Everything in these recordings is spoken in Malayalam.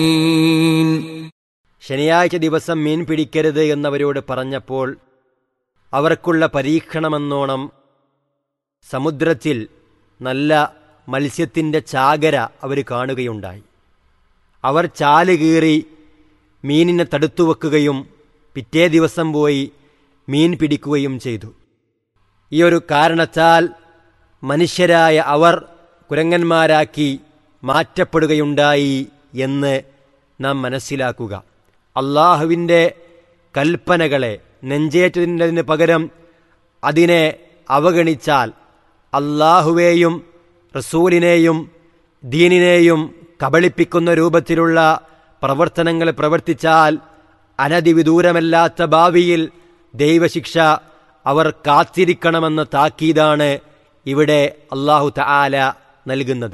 ശനിയാഴ്ച ദിവസം മീൻ പിടിക്കരുത് എന്നവരോട് പറഞ്ഞപ്പോൾ അവർക്കുള്ള പരീക്ഷണമെന്നോണം സമുദ്രത്തിൽ നല്ല മത്സ്യത്തിൻ്റെ ചാകര അവർ കാണുകയുണ്ടായി അവർ ചാല് കീറി മീനിനെ തടുത്തു വെക്കുകയും പിറ്റേ ദിവസം പോയി മീൻ പിടിക്കുകയും ചെയ്തു ഈ ഒരു കാരണത്താൽ മനുഷ്യരായ അവർ കുരങ്ങന്മാരാക്കി മാറ്റപ്പെടുകയുണ്ടായി എന്ന് നാം മനസ്സിലാക്കുക അള്ളാഹുവിൻ്റെ കൽപ്പനകളെ നെഞ്ചേറ്റതിന് പകരം അതിനെ അവഗണിച്ചാൽ അള്ളാഹുവേയും റസൂലിനെയും ദീനിനെയും കബളിപ്പിക്കുന്ന രൂപത്തിലുള്ള പ്രവർത്തനങ്ങൾ പ്രവർത്തിച്ചാൽ അനതിവിദൂരമല്ലാത്ത ഭാവിയിൽ ദൈവശിക്ഷ അവർ കാത്തിരിക്കണമെന്ന താക്കീതാണ് ഇവിടെ അള്ളാഹു തആല നൽകുന്നത്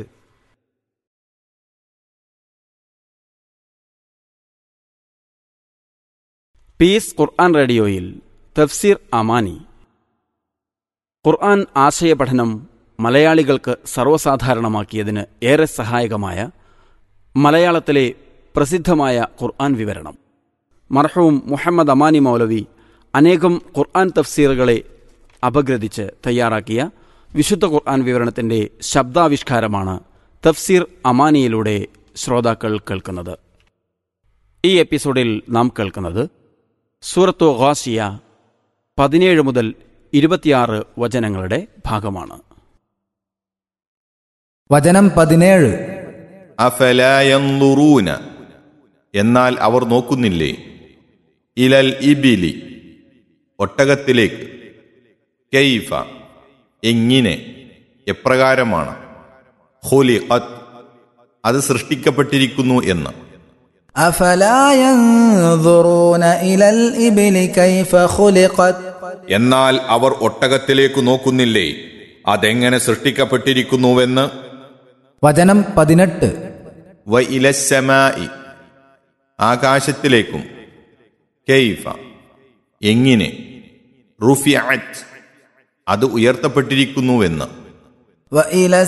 പീസ് ഖുർആൻ റേഡിയോയിൽ തഫ്സീർ അമാനി ഖുർആൻ ആശയപഠനം മലയാളികൾക്ക് സർവ്വസാധാരണമാക്കിയതിന് ഏറെ സഹായകമായ മലയാളത്തിലെ പ്രസിദ്ധമായ ഖുർആൻ വിവരണം മർഹൂം മുഹമ്മദ് അമാനി മൗലവി അനേകം ഖുർആൻ തഫ്സീറുകളെ അപഗ്രഥിച്ച് തയ്യാറാക്കിയ വിശുദ്ധ ഖുർആൻ വിവരണത്തിന്റെ ശബ്ദാവിഷ്കാരമാണ് തഫ്സീർ അമാനിയിലൂടെ ശ്രോതാക്കൾ കേൾക്കുന്നത് ഈ എപ്പിസോഡിൽ നാം കേൾക്കുന്നത് സൂറത്തു ഗാസിയ പതിനേഴ് മുതൽ ഇരുപത്തിയാറ് വചനങ്ങളുടെ ഭാഗമാണ് വചനം പതിനേഴ് അഫലായന്തുറൂന എന്നാൽ അവർ നോക്കുന്നില്ലേ ഇലൽ ഇബിലി ഒട്ടകത്തിലേക്ക് കെയ്ഫ എങ്ങിനെ എപ്രകാരമാണ് ഹുലിഖത്ത് അത് സൃഷ്ടിക്കപ്പെട്ടിരിക്കുന്നു എന്ന് أفلا ينظرون إلى الإبل كيف خلقت എന്നാൽ അവർ ഒട്ടകത്തിലേക്ക് നോക്കുന്നില്ലേ അതെങ്ങനെ സൃഷ്ടിക്കപ്പെട്ടിരിക്കുന്നുവെന്ന് വചനം പതിനെട്ട് വ ഇലസമായി ആകാശത്തിലേക്കും കെയ്ഫ എങ്ങിനെ റുഫിഅത്ത് അത് ഉയർത്തപ്പെട്ടിരിക്കുന്നുവെന്ന് وإلى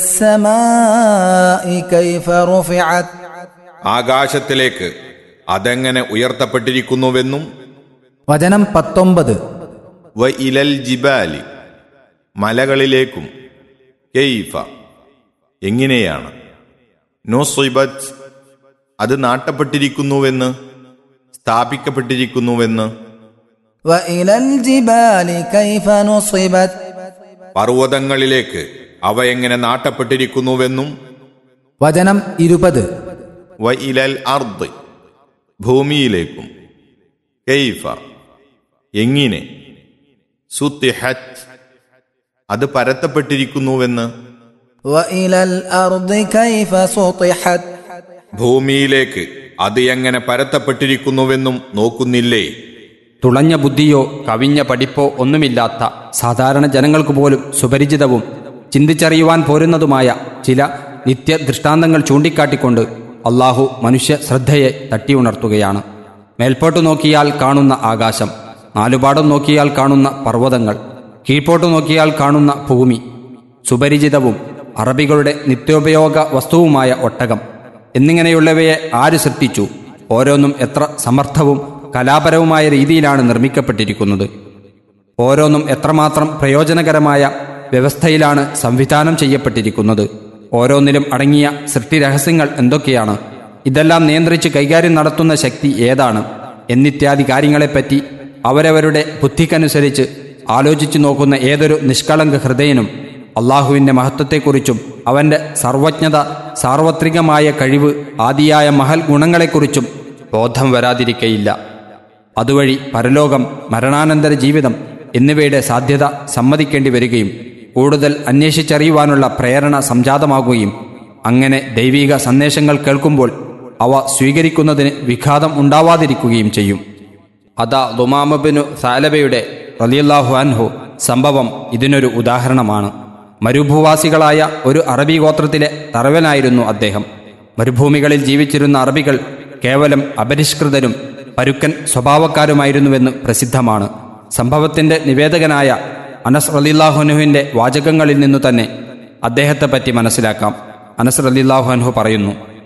السماء كيف رفعت ആകാശത്തിലേക്ക് അതെങ്ങനെ ഉയർത്തപ്പെട്ടിരിക്കുന്നുവെന്നും വചനം പത്തൊമ്പത് വ ഇലൽ ജിബാലി മലകളിലേക്കും കെയ്ഫ എങ്ങനെയാണ് നോസ്വൈബത്ത് അത് നാട്ടപ്പെട്ടിരിക്കുന്നുവെന്ന് സ്ഥാപിക്കപ്പെട്ടിരിക്കുന്നുവെന്ന് وإلى الجبال كيف نصبت പർവ്വതങ്ങളിലേക്ക് അവ എങ്ങനെ നാട്ടപ്പെട്ടിരിക്കുന്നുവെന്നും വചനം ഇരുപത് വ ഇലൽ അർദ് ഭൂമിയിലേക്കും കെയ്ഫ എങ്ങിനെ സുത്തിഹത്ത് അത് പരത്തപ്പെട്ടിരിക്കുന്നുവെന്ന് وإلى الأرض كيف سطحت ഭൂമിയിലേക്ക് അത് എങ്ങനെ പരത്തപ്പെട്ടിരിക്കുന്നുവെന്നും നോക്കുന്നില്ലേ തുളഞ്ഞ ബുദ്ധിയോ കവിഞ്ഞ പഠിപ്പോ ഒന്നുമില്ലാത്ത സാധാരണ ജനങ്ങൾക്ക് പോലും സുപരിചിതവും ചിന്തിച്ചറിയുവാൻ പോരുന്നതുമായ ചില നിത്യ ദൃഷ്ടാന്തങ്ങൾ ചൂണ്ടിക്കാട്ടിക്കൊണ്ട് അള്ളാഹു മനുഷ്യ ശ്രദ്ധയെ തട്ടിയുണർത്തുകയാണ് മേൽപോട്ട് നോക്കിയാൽ കാണുന്ന ആകാശം നാലുപാടും നോക്കിയാൽ കാണുന്ന പർവ്വതങ്ങൾ കീഴ്പോട്ട് നോക്കിയാൽ കാണുന്ന ഭൂമി സുപരിചിതവും അറബികളുടെ നിത്യോപയോഗ വസ്തുവുമായ ഒട്ടകം എന്നിങ്ങനെയുള്ളവയെ ആര് സൃഷ്ടിച്ചു ഓരോന്നും എത്ര സമർത്ഥവും കലാപരവുമായ രീതിയിലാണ് നിർമ്മിക്കപ്പെട്ടിരിക്കുന്നത് ഓരോന്നും എത്രമാത്രം പ്രയോജനകരമായ വ്യവസ്ഥയിലാണ് സംവിധാനം ചെയ്യപ്പെട്ടിരിക്കുന്നത് ഓരോന്നിലും അടങ്ങിയ സൃഷ്ടിരഹസ്യങ്ങൾ എന്തൊക്കെയാണ് ഇതെല്ലാം നിയന്ത്രിച്ച് കൈകാര്യം നടത്തുന്ന ശക്തി ഏതാണ് എന്നിത്യാദി കാര്യങ്ങളെപ്പറ്റി അവരവരുടെ ബുദ്ധിക്കനുസരിച്ച് ആലോചിച്ചു നോക്കുന്ന ഏതൊരു നിഷ്കളങ്ക ഹൃദയനും അള്ളാഹുവിൻ്റെ മഹത്വത്തെക്കുറിച്ചും അവൻ്റെ സർവജ്ഞത സാർവത്രികമായ കഴിവ് ആദിയായ മഹൽ ഗുണങ്ങളെക്കുറിച്ചും ബോധം വരാതിരിക്കയില്ല അതുവഴി പരലോകം മരണാനന്തര ജീവിതം എന്നിവയുടെ സാധ്യത സമ്മതിക്കേണ്ടി വരികയും കൂടുതൽ അന്വേഷിച്ചറിയുവാനുള്ള പ്രേരണ സംജാതമാകുകയും അങ്ങനെ ദൈവിക സന്ദേശങ്ങൾ കേൾക്കുമ്പോൾ അവ സ്വീകരിക്കുന്നതിന് വിഘാതം ഉണ്ടാവാതിരിക്കുകയും ചെയ്യും അതാ ലുമാമബിനു സാലബയുടെ റലിയല്ലാഹു അൻഹു സംഭവം ഇതിനൊരു ഉദാഹരണമാണ് മരുഭൂവാസികളായ ഒരു അറബി ഗോത്രത്തിലെ തറവനായിരുന്നു അദ്ദേഹം മരുഭൂമികളിൽ ജീവിച്ചിരുന്ന അറബികൾ കേവലം അപരിഷ്കൃതരും പരുക്കൻ സ്വഭാവക്കാരുമായിരുന്നുവെന്ന് പ്രസിദ്ധമാണ് സംഭവത്തിന്റെ നിവേദകനായ അനസ് റലില്ലാഹുനുവിന്റെ വാചകങ്ങളിൽ നിന്നു തന്നെ അദ്ദേഹത്തെ പറ്റി മനസ്സിലാക്കാം അനസ് റലില്ലാഹുഅൻഹു പറയുന്നു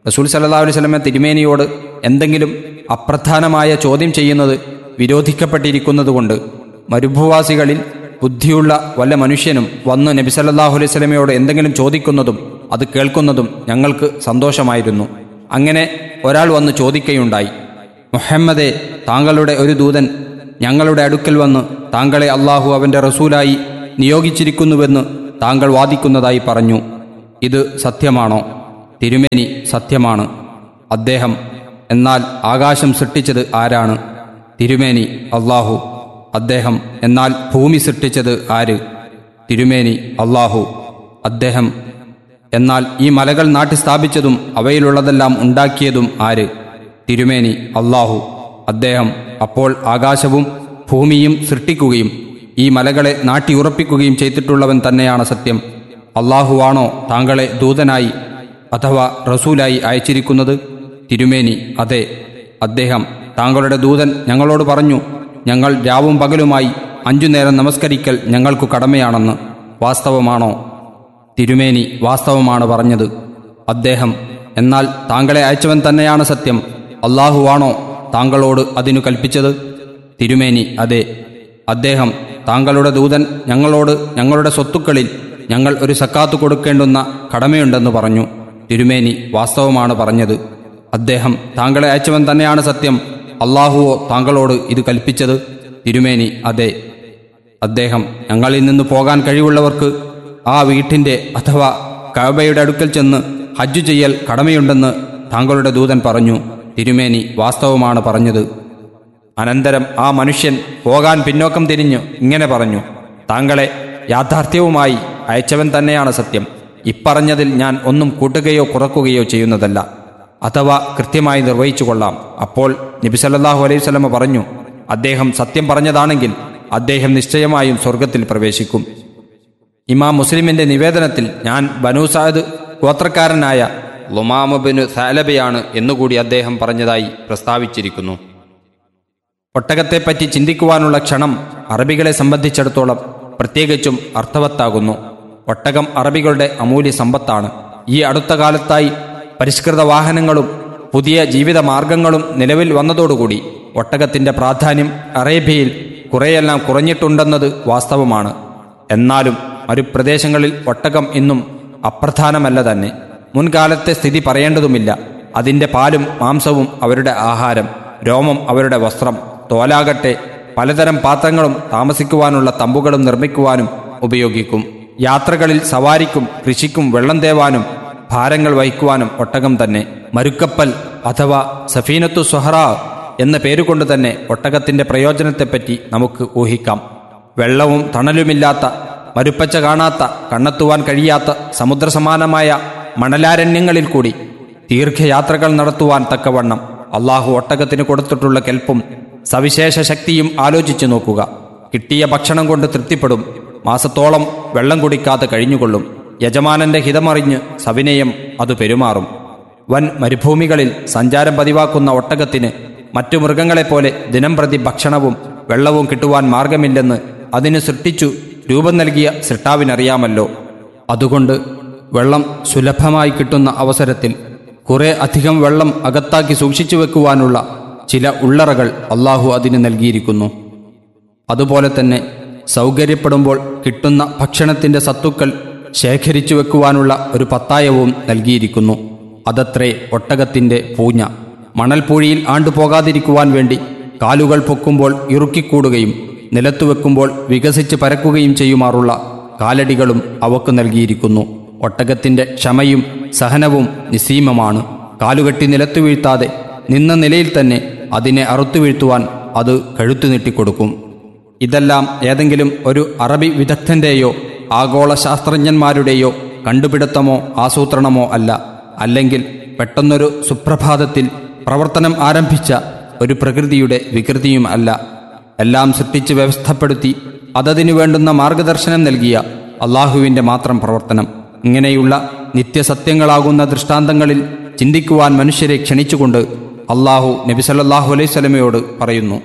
റസൂൽ സല്ലാ അലൈഹി സ്വലമെ തിരുമേനിയോട് എന്തെങ്കിലും അപ്രധാനമായ ചോദ്യം ചെയ്യുന്നത് വിരോധിക്കപ്പെട്ടിരിക്കുന്നതുകൊണ്ട് മരുഭൂവാസികളിൽ ബുദ്ധിയുള്ള വല്ല മനുഷ്യനും വന്ന് നബി സല്ലല്ലാഹു അലൈഹി സ്വലമയോട് എന്തെങ്കിലും ചോദിക്കുന്നതും അത് കേൾക്കുന്നതും ഞങ്ങൾക്ക് സന്തോഷമായിരുന്നു അങ്ങനെ ഒരാൾ വന്ന് ചോദിക്കുകയുണ്ടായി മുഹമ്മദെ താങ്കളുടെ ഒരു ദൂതൻ ഞങ്ങളുടെ അടുക്കൽ വന്ന് താങ്കളെ അള്ളാഹു അവന്റെ റസൂലായി നിയോഗിച്ചിരിക്കുന്നുവെന്ന് താങ്കൾ വാദിക്കുന്നതായി പറഞ്ഞു ഇത് സത്യമാണോ തിരുമേനി സത്യമാണ് അദ്ദേഹം എന്നാൽ ആകാശം സൃഷ്ടിച്ചത് ആരാണ് തിരുമേനി അള്ളാഹു അദ്ദേഹം എന്നാൽ ഭൂമി സൃഷ്ടിച്ചത് ആര് തിരുമേനി അള്ളാഹു അദ്ദേഹം എന്നാൽ ഈ മലകൾ നാട്ടി സ്ഥാപിച്ചതും അവയിലുള്ളതെല്ലാം ഉണ്ടാക്കിയതും ആര് തിരുമേനി അള്ളാഹു അദ്ദേഹം അപ്പോൾ ആകാശവും ഭൂമിയും സൃഷ്ടിക്കുകയും ഈ മലകളെ നാട്ടിയുറപ്പിക്കുകയും ചെയ്തിട്ടുള്ളവൻ തന്നെയാണ് സത്യം അള്ളാഹുവാണോ താങ്കളെ ദൂതനായി അഥവാ റസൂലായി അയച്ചിരിക്കുന്നത് തിരുമേനി അതെ അദ്ദേഹം താങ്കളുടെ ദൂതൻ ഞങ്ങളോട് പറഞ്ഞു ഞങ്ങൾ രാവും പകലുമായി അഞ്ചു നേരം നമസ്കരിക്കൽ ഞങ്ങൾക്കു കടമയാണെന്ന് വാസ്തവമാണോ തിരുമേനി വാസ്തവമാണ് പറഞ്ഞത് അദ്ദേഹം എന്നാൽ താങ്കളെ അയച്ചവൻ തന്നെയാണ് സത്യം അള്ളാഹുവാണോ താങ്കളോട് അതിനു കൽപ്പിച്ചത് തിരുമേനി അതെ അദ്ദേഹം താങ്കളുടെ ദൂതൻ ഞങ്ങളോട് ഞങ്ങളുടെ സ്വത്തുക്കളിൽ ഞങ്ങൾ ഒരു സക്കാത്ത് കൊടുക്കേണ്ടുന്ന കടമയുണ്ടെന്ന് പറഞ്ഞു തിരുമേനി വാസ്തവമാണ് പറഞ്ഞത് അദ്ദേഹം താങ്കളെ അയച്ചവൻ തന്നെയാണ് സത്യം അള്ളാഹുവോ താങ്കളോട് ഇത് കൽപ്പിച്ചത് തിരുമേനി അതെ അദ്ദേഹം ഞങ്ങളിൽ നിന്ന് പോകാൻ കഴിവുള്ളവർക്ക് ആ വീട്ടിന്റെ അഥവാ കഅബയുടെ അടുക്കൽ ചെന്ന് ഹജ്ജ് ചെയ്യൽ കടമയുണ്ടെന്ന് താങ്കളുടെ ദൂതൻ പറഞ്ഞു തിരുമേനി വാസ്തവമാണ് പറഞ്ഞത് അനന്തരം ആ മനുഷ്യൻ പോകാൻ പിന്നോക്കം തിരിഞ്ഞു ഇങ്ങനെ പറഞ്ഞു താങ്കളെ യാഥാർത്ഥ്യവുമായി അയച്ചവൻ തന്നെയാണ് സത്യം ഇപ്പറഞ്ഞതിൽ ഞാൻ ഒന്നും കൂട്ടുകയോ കുറക്കുകയോ ചെയ്യുന്നതല്ല അഥവാ കൃത്യമായി നിർവഹിച്ചു കൊള്ളാം അപ്പോൾ നബി സല്ലല്ലാഹു അലൈഹി വസല്ലമ പറഞ്ഞു അദ്ദേഹം സത്യം പറഞ്ഞതാണെങ്കിൽ അദ്ദേഹം നിശ്ചയമായും സ്വർഗത്തിൽ പ്രവേശിക്കും ഇമാം മുസ്ലിമിന്റെ നിവേദനത്തിൽ ഞാൻ ബനു സാദ് ഗോത്രക്കാരനായ ലുമാമബിന് സാലബയാണ് എന്നുകൂടി അദ്ദേഹം പറഞ്ഞതായി പ്രസ്താവിച്ചിരിക്കുന്നു ഒട്ടകത്തെപ്പറ്റി ചിന്തിക്കുവാനുള്ള ക്ഷണം അറബികളെ സംബന്ധിച്ചിടത്തോളം പ്രത്യേകിച്ചും അർത്ഥവത്താകുന്നു ഒട്ടകം അറബികളുടെ അമൂല്യ സമ്പത്താണ് ഈ അടുത്ത കാലത്തായി പരിഷ്കൃത വാഹനങ്ങളും പുതിയ ജീവിത മാർഗങ്ങളും നിലവിൽ വന്നതോടുകൂടി ഒട്ടകത്തിന്റെ പ്രാധാന്യം അറേബ്യയിൽ കുറെയെല്ലാം കുറഞ്ഞിട്ടുണ്ടെന്നത് വാസ്തവമാണ് എന്നാലും മരുപ്രദേശങ്ങളിൽ ഒട്ടകം ഇന്നും അപ്രധാനമല്ല തന്നെ മുൻകാലത്തെ സ്ഥിതി പറയേണ്ടതുമില്ല അതിന്റെ പാലും മാംസവും അവരുടെ ആഹാരം രോമം അവരുടെ വസ്ത്രം തോലാകട്ടെ പലതരം പാത്രങ്ങളും താമസിക്കുവാനുള്ള തമ്പുകളും നിർമ്മിക്കുവാനും ഉപയോഗിക്കും യാത്രകളിൽ സവാരിക്കും കൃഷിക്കും വെള്ളം തേവാനും ഭാരങ്ങൾ വഹിക്കുവാനും ഒട്ടകം തന്നെ മരുക്കപ്പൽ അഥവാ സഫീനത്തു സുഹറ എന്ന പേരുകൊണ്ട് തന്നെ ഒട്ടകത്തിന്റെ പ്രയോജനത്തെപ്പറ്റി നമുക്ക് ഊഹിക്കാം വെള്ളവും തണലുമില്ലാത്ത മരുപ്പച്ച കാണാത്ത കണ്ണെത്തുവാൻ കഴിയാത്ത സമുദ്രസമാനമായ മണലാരണ്യങ്ങളിൽ കൂടി ദീർഘയാത്രകൾ നടത്തുവാൻ തക്കവണ്ണം അള്ളാഹു ഒട്ടകത്തിന് കൊടുത്തിട്ടുള്ള കെൽപ്പും സവിശേഷ ശക്തിയും ആലോചിച്ചു നോക്കുക കിട്ടിയ ഭക്ഷണം കൊണ്ട് തൃപ്തിപ്പെടും മാസത്തോളം വെള്ളം കുടിക്കാതെ കഴിഞ്ഞുകൊള്ളും യജമാനന്റെ ഹിതമറിഞ്ഞ് സവിനയം അത് പെരുമാറും വൻ മരുഭൂമികളിൽ സഞ്ചാരം പതിവാക്കുന്ന ഒട്ടകത്തിന് മറ്റു മൃഗങ്ങളെപ്പോലെ ദിനംപ്രതി ഭക്ഷണവും വെള്ളവും കിട്ടുവാൻ മാർഗമില്ലെന്ന് അതിന് സൃഷ്ടിച്ചു രൂപം നൽകിയ സൃഷ്ടാവിനറിയാമല്ലോ അതുകൊണ്ട് വെള്ളം സുലഭമായി കിട്ടുന്ന അവസരത്തിൽ കുറെ അധികം വെള്ളം അകത്താക്കി സൂക്ഷിച്ചു വെക്കുവാനുള്ള ചില ഉള്ളറകൾ അള്ളാഹു അതിന് നൽകിയിരിക്കുന്നു അതുപോലെ തന്നെ സൗകര്യപ്പെടുമ്പോൾ കിട്ടുന്ന ഭക്ഷണത്തിന്റെ സത്തുക്കൾ ശേഖരിച്ചു വെക്കുവാനുള്ള ഒരു പത്തായവും നൽകിയിരിക്കുന്നു അതത്രേ ഒട്ടകത്തിന്റെ പൂഞ്ഞ മണൽപ്പൂഴിയിൽ ആണ്ടുപോകാതിരിക്കുവാൻ വേണ്ടി കാലുകൾ പൊക്കുമ്പോൾ ഇറുക്കിക്കൂടുകയും നിലത്തു വെക്കുമ്പോൾ വികസിച്ച് പരക്കുകയും ചെയ്യുമാറുള്ള കാലടികളും അവക്ക് നൽകിയിരിക്കുന്നു ഒട്ടകത്തിന്റെ ക്ഷമയും സഹനവും നിസ്സീമമാണ് കാലുകെട്ടി നിലത്തു വീഴ്ത്താതെ നിന്ന നിലയിൽ തന്നെ അതിനെ അറുത്തു വീഴ്ത്തുവാൻ അത് കഴുത്തു നീട്ടിക്കൊടുക്കും ഇതെല്ലാം ഏതെങ്കിലും ഒരു അറബി വിദഗ്ധന്റെയോ ആഗോള ശാസ്ത്രജ്ഞന്മാരുടെയോ കണ്ടുപിടുത്തമോ ആസൂത്രണമോ അല്ല അല്ലെങ്കിൽ പെട്ടെന്നൊരു സുപ്രഭാതത്തിൽ പ്രവർത്തനം ആരംഭിച്ച ഒരു പ്രകൃതിയുടെ വികൃതിയും അല്ല എല്ലാം സൃഷ്ടിച്ച് വ്യവസ്ഥപ്പെടുത്തി അതതിനു വേണ്ടുന്ന മാർഗദർശനം നൽകിയ അള്ളാഹുവിന്റെ മാത്രം പ്രവർത്തനം ഇങ്ങനെയുള്ള നിത്യസത്യങ്ങളാകുന്ന ദൃഷ്ടാന്തങ്ങളിൽ ചിന്തിക്കുവാൻ മനുഷ്യരെ ക്ഷണിച്ചുകൊണ്ട് അള്ളാഹു നബിസല്ലാഹു അലൈഹി സ്വലമയോട് പറയുന്നു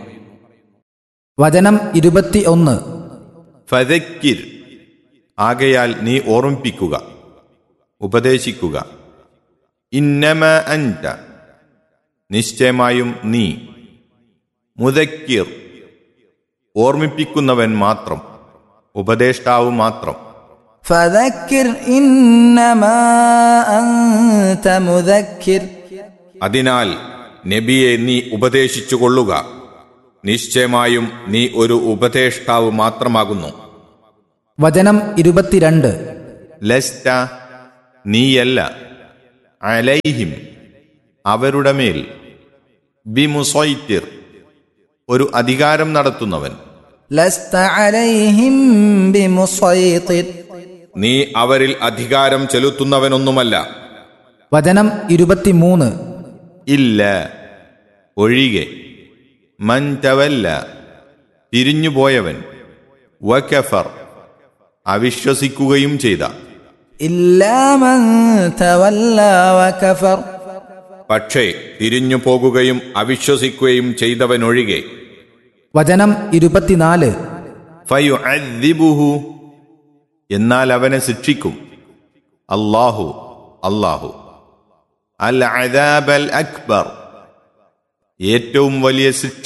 വചനം ഇരുപത്തി ഒന്ന് ഫതക്കിർ ആകയാൽ നീ ഓർമ്മിപ്പിക്കുക ഉപദേശിക്കുക ഇന്നമ അൻത നിശ്ചയമായും നീ മുദക്കിർ ഓർമ്മിപ്പിക്കുന്നവൻ മാത്രം ഉപദേഷ്ടാവ് മാത്രം فذكر إنما أنت مذكر അതിനാൽ നബിയെ നീ ഉപദേശിച്ചു കൊള്ളുക നിശ്ചയമായും നീ ഒരു ഉപദേഷ്ടാവ് മാത്രമാകുന്നു വചനം ഇരുപത്തിരണ്ട് ലസ്റ്റ നീയല്ല അലൈഹിം അവരുടെ മേൽ ബിമുസൈത്തിർ ഒരു അധികാരം നടത്തുന്നവൻ لست عليهم بمسيطر നീ അവരിൽ അധികാരം ചെലുത്തുന്നവനൊന്നുമല്ല വചനം ഇരുപത്തിമൂന്ന് ഇല്ല ഒഴികെ മൻതവല്ല തിരിഞ്ഞുപോയവൻ വക്കഫർ അവിശ്വസിക്കുകയും ചെയ്ത إلا من تولى وكفر പക്ഷേ തിരിഞ്ഞു പോകുകയും അവിശ്വസിക്കുകയും ചെയ്തവനൊഴികെ വചനം ഇരുപത്തിനാല് ഫയുഅദ്ദിബുഹു എന്നാൽ അവനെ ശിക്ഷിക്കും അല്ലാഹു അല്ലാഹു അൽ അദാബൽ അക്ബർ ഏറ്റവും വലിയ ശിക്ഷ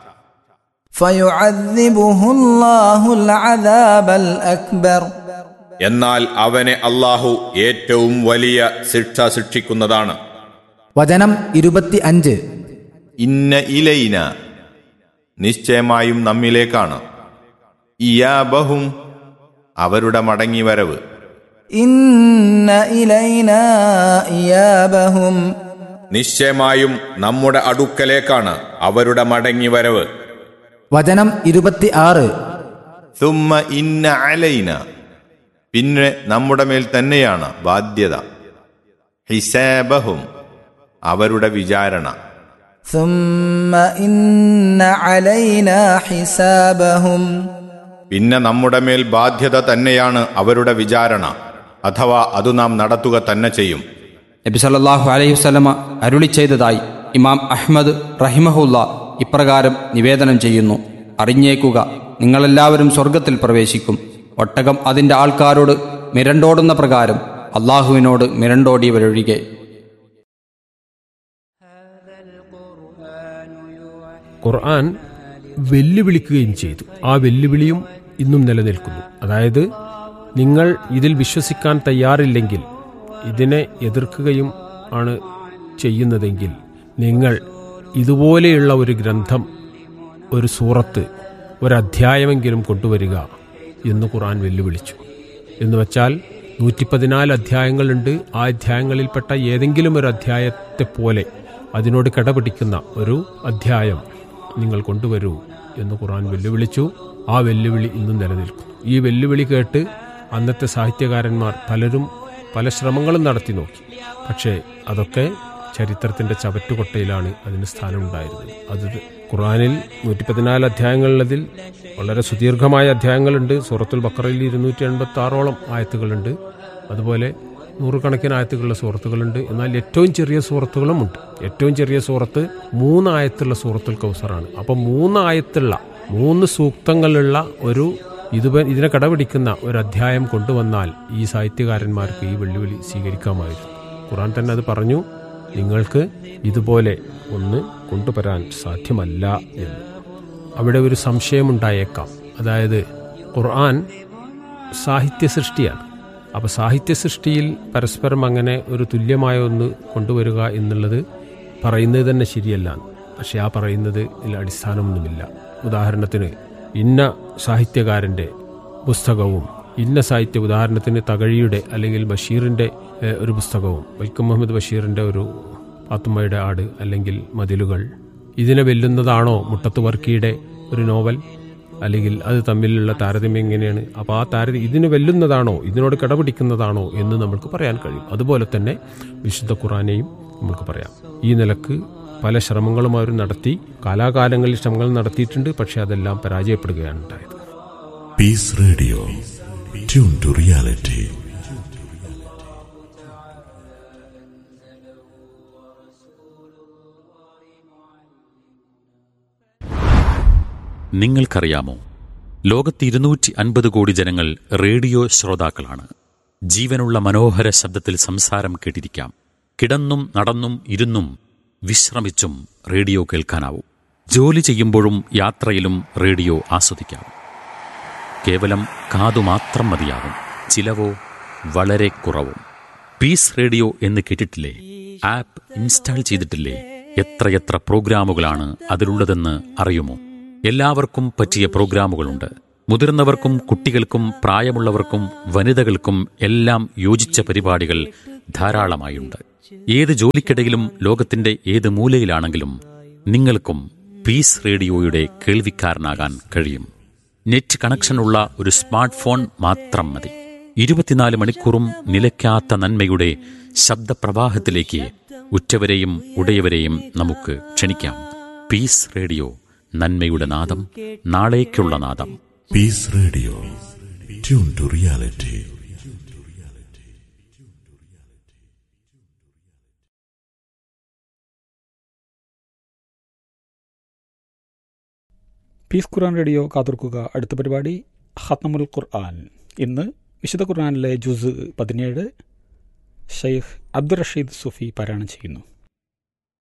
فيعذبه الله العذاب الأكبر എന്നാൽ അവനെ അല്ലാഹു ഏറ്റവും വലിയ ശിക്ഷ ശിക്ഷിക്കുന്നതാണ് വചനം ഇരുപത്തി അഞ്ച് ഇന്ന ഇലൈന നിശ്ചയമായും നമ്മിലേക്കാണ് ഇയാബഹും അവരുടെ മടങ്ങിവരവ് إن إلينا إيابهم നിശ്ചയമായും നമ്മുടെ അടുക്കലേക്കാണ് അവരുടെ മടങ്ങിവരവ് വചനം ഇരുപത്തി ആറ് സുമ്മ ഇന്ന അലൈന പിന്നെ നമ്മുടെ മേൽ തന്നെയാണ് ബാധ്യത ഹിസാബഹും അവരുടെ വിചാരണ ثم إن علينا حسابهم പിന്നെ നമ്മുടെ മേൽ ബാധ്യത തന്നെയാണ് അവരുടെ വിചാരണ അഥവാ അത് നാം നടത്തുക തന്നെ ചെയ്യും നബി സല്ലല്ലാഹു അലൈഹി വസല്ലമ അരുളി ചെയ്തതായി ഇമാം അഹ്മദ് റഹിമഹുല്ല ഇപ്രകാരം നിവേദനം ചെയ്യുന്നു അറിഞ്ഞേക്കുക നിങ്ങളെല്ലാവരും സ്വർഗത്തിൽ പ്രവേശിക്കും ഒട്ടകം അതിൻ്റെ ആൾക്കാരോട് മിരണ്ടോടുന്ന പ്രകാരം അള്ളാഹുവിനോട് മിരണ്ടോടിയവരൊഴികെ ഖുർആൻ വെല്ലുവിളിക്കുകയും ചെയ്തു ആ വെല്ലുവിളിയും ഇന്നും നിലനിൽക്കുന്നു അതായത് നിങ്ങൾ ഇതിൽ വിശ്വസിക്കാൻ തയ്യാറില്ലെങ്കിൽ ഇതിനെ എതിർക്കുകയും ആണ് ചെയ്യുന്നതെങ്കിൽ നിങ്ങൾ ഇതുപോലെയുള്ള ഒരു ഗ്രന്ഥം ഒരു സൂറത്ത് ഒരധ്യായമെങ്കിലും കൊണ്ടുവരിക എന്ന് ഖുർആൻ വെല്ലുവിളിച്ചു എന്ന് വച്ചാൽ നൂറ്റി പതിനാല് അധ്യായങ്ങളുണ്ട് ആ അധ്യായങ്ങളിൽപ്പെട്ട ഏതെങ്കിലും ഒരു അധ്യായത്തെ പോലെ അതിനോട് കിടപിടിക്കുന്ന ഒരു അധ്യായം നിങ്ങൾ കൊണ്ടുവരൂ എന്ന് ഖുർആൻ വെല്ലുവിളിച്ചു ആ വെല്ലുവിളി ഇന്നും നിലനിൽക്കുന്നു ഈ വെല്ലുവിളി കേട്ട് അന്നത്തെ സാഹിത്യകാരന്മാർ പലരും പല ശ്രമങ്ങളും നടത്തി നോക്കി പക്ഷേ അതൊക്കെ ചരിത്രത്തിന്റെ ചവറ്റുകൊട്ടയിലാണ് അതിന് സ്ഥാനമുണ്ടായിരുന്നത് അത് ഖുറാനിൽ നൂറ്റി പതിനാല് അധ്യായങ്ങളുള്ളതിൽ വളരെ സുദീർഘമായ അധ്യായങ്ങളുണ്ട് സൂറത്തുൽ ബക്കറയിൽ ഇരുന്നൂറ്റി എൺപത്തി ആറോളം ആയത്തുകളുണ്ട് അതുപോലെ നൂറുകണക്കിന് ആയത്തുകളുള്ള സൂറത്തുകളുണ്ട് എന്നാൽ ഏറ്റവും ചെറിയ സൂറത്തുകളും ഉണ്ട് ഏറ്റവും ചെറിയ സൂറത്ത് മൂന്ന് ആയത്തുള്ള സൂറത്തുൽ കൗസറാണ് അപ്പം മൂന്ന് ആയത്തുള്ള മൂന്ന് സൂക്തങ്ങളുള്ള ഒരു ഇത് ഇതിനെ കടപിടിക്കുന്ന ഒരു അധ്യായം കൊണ്ടുവന്നാൽ ഈ സാഹിത്യകാരന്മാർക്ക് ഈ വെല്ലുവിളി സ്വീകരിക്കാമായിരുന്നു ഖുറാൻ തന്നെ അത് പറഞ്ഞു നിങ്ങൾക്ക് ഇതുപോലെ ഒന്ന് കൊണ്ടുവരാൻ സാധ്യമല്ല എന്ന് അവിടെ ഒരു സംശയമുണ്ടായേക്കാം അതായത് ഖുർആൻ സാഹിത്യ സൃഷ്ടിയാണ് അപ്പോൾ സാഹിത്യ സൃഷ്ടിയിൽ പരസ്പരം അങ്ങനെ ഒരു തുല്യമായ ഒന്ന് കൊണ്ടുവരിക എന്നുള്ളത് പറയുന്നത് തന്നെ ശരിയല്ല പക്ഷെ ആ പറയുന്നത് ഇതിൽ അടിസ്ഥാനമൊന്നുമില്ല ഉദാഹരണത്തിന് ഇന്ന സാഹിത്യകാരൻ്റെ പുസ്തകവും ഇന്ന സാഹിത്യ ഉദാഹരണത്തിന് തകഴിയുടെ അല്ലെങ്കിൽ ബഷീറിൻ്റെ ഏഹ്, ഒരു പുസ്തകവും വൈക്കം മുഹമ്മദ് ബഷീറിൻ്റെ ഒരു പാത്തുമ്മയുടെ ആട് അല്ലെങ്കിൽ മതിലുകൾ ഇതിനെ വെല്ലുന്നതാണോ മുട്ടത്ത് വർക്കിയുടെ ഒരു നോവൽ അല്ലെങ്കിൽ അത് തമ്മിലുള്ള താരതമ്യം എങ്ങനെയാണ് അപ്പോൾ ആ താരതമ്യം ഇതിന് വെല്ലുന്നതാണോ ഇതിനോട് കിടപിടിക്കുന്നതാണോ എന്ന് നമുക്ക് പറയാൻ കഴിയും അതുപോലെ തന്നെ വിശുദ്ധ ഖുറാനെയും നമുക്ക് പറയാം ഈ നിലക്ക് പല ശ്രമങ്ങളും അവർ നടത്തി കാലാകാലങ്ങളിൽ ശ്രമങ്ങൾ നടത്തിയിട്ടുണ്ട് പക്ഷേ അതെല്ലാം പരാജയപ്പെടുകയാണ് ഉണ്ടായത് Peace Radio. Tune to reality. നിങ്ങൾക്കറിയാമോ ലോകത്ത് ഇരുന്നൂറ്റി അൻപത് കോടി ജനങ്ങൾ റേഡിയോ ശ്രോതാക്കളാണ് ജീവനുള്ള മനോഹര ശബ്ദത്തിൽ സംസാരം കേട്ടിരിക്കാം കിടന്നും നടന്നും ഇരുന്നും വിശ്രമിച്ചും റേഡിയോ കേൾക്കാനാവും ജോലി ചെയ്യുമ്പോഴും യാത്രയിലും റേഡിയോ ആസ്വദിക്കാം കേവലം കാതു മാത്രം മതിയാകും ചിലവോ വളരെ കുറവും പീസ് റേഡിയോ എന്ന് കേട്ടിട്ടില്ലേ ആപ്പ് ഇൻസ്റ്റാൾ ചെയ്തിട്ടില്ലേ എത്രയെത്ര പ്രോഗ്രാമുകളാണ് അതിലുള്ളതെന്ന് അറിയുമോ എല്ലാവർക്കും പറ്റിയ പ്രോഗ്രാമുകളുണ്ട് മുതിർന്നവർക്കും കുട്ടികൾക്കും പ്രായമുള്ളവർക്കും വനിതകൾക്കും എല്ലാം യോജിച്ച പരിപാടികൾ ധാരാളമായുണ്ട് ഏത് ജോലിക്കിടയിലും ലോകത്തിന്റെ ഏത് മൂലയിലാണെങ്കിലും നിങ്ങൾക്കും പീസ് റേഡിയോയുടെ കേൾവിക്കാരനാകാൻ കഴിയും നെറ്റ് കണക്ഷനുള്ള ഒരു സ്മാർട്ട് ഫോൺ മാത്രം മതി ഇരുപത്തിനാല് മണിക്കൂറും നിലയ്ക്കാത്ത നന്മയുടെ ശബ്ദപ്രവാഹത്തിലേക്ക് ഉറ്റവരെയും ഉടയവരെയും നമുക്ക് ക്ഷണിക്കാം പീസ് റേഡിയോ നന്മയുടെ നാദം നാളേക്കുള്ള നാദം Peace Radio. Tune to reality. Peace Quran radio കാതോർക്കുക അടുത്ത പരിപാടി ഹത്നമുൽ ഖുർആൻ ഇന്ന് വിശുദ്ധ ഖുർആനിലെ ജുസ് പതിനേഴ് ഷെയ്ഖ് അബ്ദുൾ റഷീദ് സുഫി പാരായണം ചെയ്യുന്നു